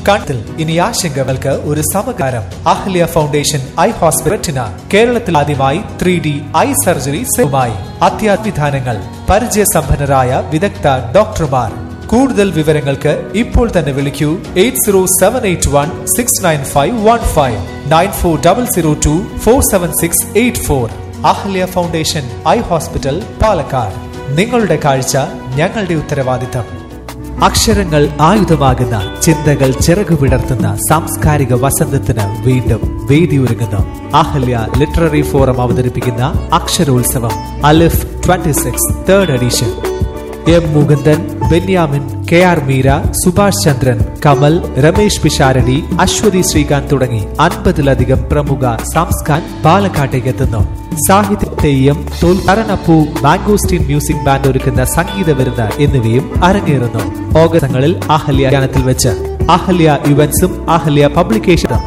കണ്ണിൽ ഇനി ആശങ്കകൾക്ക് ഒരു സമകാരം അഹല്യ ഫൗണ്ടേഷൻ ഐ ഹോസ്പിറ്റലിന കേരളത്തിൽ ആദ്യമായി ത്രീ ഡി ഐ സർജറി സേവമായി അത്യാധുനിധാനങ്ങൾ പരിചയസമ്പന്നരായ വിദഗ്ധ ഡോക്ടർമാർ കൂടുതൽ വിവരങ്ങൾക്ക് ഇപ്പോൾ തന്നെ വിളിക്കൂ eight zero seven eight one six nine five one five nine four double zero two four seven six eight four Ahalya foundation eye hospital Palakkad നിങ്ങളുടെ കാഴ്ച ഞങ്ങളുടെ ഉത്തരവാദിത്തം അക്ഷരങ്ങൾ ആയുധമാകുന്ന ചിന്തകൾ ചിറകു വിടർത്തുന്ന സാംസ്കാരിക വസന്തത്തിന് വീണ്ടും വേദിയൊരുങ്ങുന്നു അഹല്യ ലിറ്റററി ഫോറം അവതരിപ്പിക്കുന്ന അക്ഷരോത്സവം Alif 26 six third edition M Mukundan Benyamin K R Meera Subhash Chandran Kamal Ramesh Pisharody Aswathy Sreekanth തുടങ്ങി അൻപതിലധികം പ്രമുഖ സംസ്കാൻ പാലക്കാട്ടേക്ക് എത്തുന്നു സാഹിത്യത്തെയ്യം തോൽക്കരണപ്പൂ മാംഗോസ്റ്റീൻ മ്യൂസിക് ബാൻഡ് ഒരുക്കുന്ന സംഗീത വിരുന്ന് എന്നിവയും അരങ്ങേറുന്നു ഓഗസ്റ്റങ്ങളിൽ അഹല്യ ധ്യാനത്തിൽ വെച്ച് അഹല്യ ഇവന്റ്സും അഹല്യ പബ്ലിക്കേഷനും